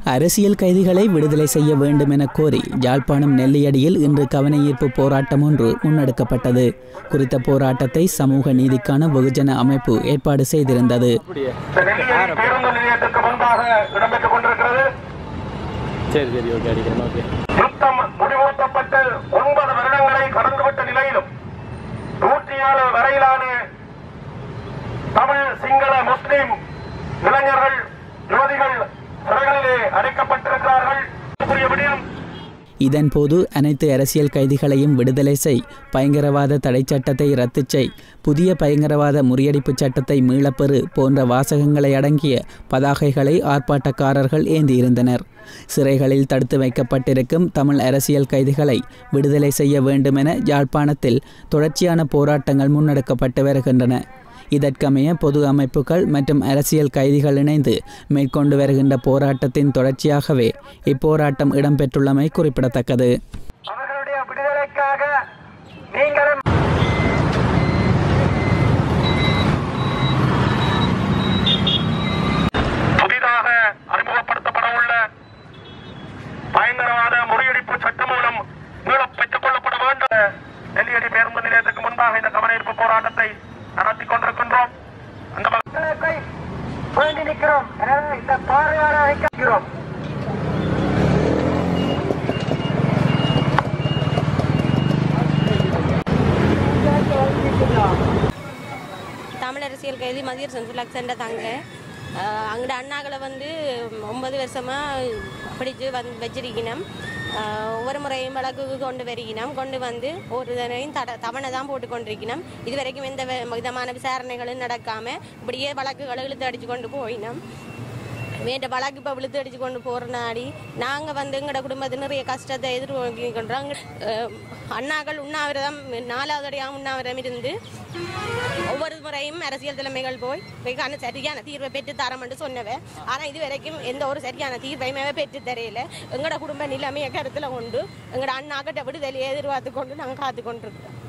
அரசியல் கைதிகளை விடுதலை செய்ய வேண்டும் என கோரி யாழ்ப்பாணம் நெல்லியடியில் இன்று கவனஈர்ப்பு போராட்டம் ஒன்று முன்னெடுக்கப்பட்டது குறித்த போராட்டத்தை சமூக நீதிக்கான வெகுஜன அமைப்பு ஏற்பாடு செய்திருந்தது நெல்லியடி பேருந்து நிலையத்துக்கு முன்பாக இடம்பெற்றுக் கொண்டிருக்கிறது சரி சரி ஓகே அடிக்கிறேன் ஓகே யுத்தம் முடிவூட்டப்பட்டு ஒன்பது வருடங்களை கடந்துவிட்ட நிலையிலும் நூற்றி ஏழு வரையிலான தமிழ் சிங்கள முஸ்லிம் இளைஞர்கள் யுவதிகள் சிறைகளிலே அடைக்கப்பட்டிருக்கிறார்கள் புரிய விடயம் இதன்போது அனைத்து அரசியல் கைதிகளையும் விடுதலை செய் பயங்கரவாத தடை சட்டத்தை ரத்து செய் புதிய பயங்கரவாத முறியடிப்பு சட்டத்தை மீளப்பெறு போன்ற வாசகங்களை அடங்கிய பதாகைகளை ஆர்ப்பாட்டக்காரர்கள் ஏந்தியிருந்தனர் சிறைகளில் தடுத்து வைக்கப்பட்டிருக்கும் தமிழ் அரசியல் கைதிகளை விடுதலை செய்ய வேண்டுமென யாழ்ப்பாணத்தில் தொடர்ச்சியான போராட்டங்கள் முன்னெடுக்கப்பட்டு வருகின்றன இதற்கமைய பொது அமைப்புகள் மற்றும் அரசியல் கைதிகள் இணைந்து மேற்கொண்டு வருகின்ற போராட்டத்தின் தொடர்ச்சியாகவே இப்போராட்டம் இடம்பெற்றுள்ளமை குறிப்பிடத்தக்கது அவர்களுடைய விடுதலைக்காக நீங்களும் புதிதாக அறிமுகப்படுத்தப்பட உள்ள பயங்கரவாத முறியடிப்பு சட்டம் மூலம் மீளப் பெற்றுக் கொள்ளப்பட வேண்டும் நெல்லியடி பேருந்து நிலையத்துக்கு முன்பாக இந்த கவனஈர்ப்பு போராட்டத்தை நடத்தி கொண்டிருக்கின்றோம் அந்த மக்களுக்கு வேண்டி நிற்கிறோம் எனவே இந்த பார்வையாளர் வைக்கிறோம் தமிழ் அரசியல் கைதி மதியர் சென்சுலாக் சென்ற தங்க அங்கட அண்ணாக்களை வந்து ஒன்பது வருஷமாக பிடிச்சு வந்து வச்சிருக்கணும் அஹ் ஒவ்வொரு முறையும் வழக்குக்கு கொண்டு வருகினோம் கொண்டு வந்து ஒரு தடவையும் தட தவணை தான் போட்டு கொண்டிருக்கணும் இது வரைக்கும் எந்த வி- விதமான விசாரணைகளும் நடக்காம இப்படியே வழக்குகளை இழுத்து அடிச்சு கொண்டு போயினோம் வேண்ட வழக்கு இப்போ விழுத்து அடிச்சு கொண்டு போகிறனாடி நாங்கள் வந்து எங்களோட குடும்பத்தில் நிறைய கஷ்டத்தை எதிர்கொள்கின்றோம் அஹ் அண்ணாக்கள் உண்ணாவிரதம் நாலாவது அடையாக உண்ணாவிரதம் இருந்து ஒவ்வொரு முறையும் அரசியல் தலைமைகள் போய் இதுக்கான சரியான தீர்வை பெற்று தரம் என்று சொன்னவ ஆனால் இது வரைக்கும் எந்த ஒரு சரியான தீர்வையுமே பெற்று தரையில எங்களோட குடும்ப நிலைமையை கருத்தில் கொண்டு எங்களோட அண்ணாக்கிட்ட விடுதலையை எதிர்பார்த்து கொண்டு நாங்கள் காத்து கொண்டிருக்கிறோம்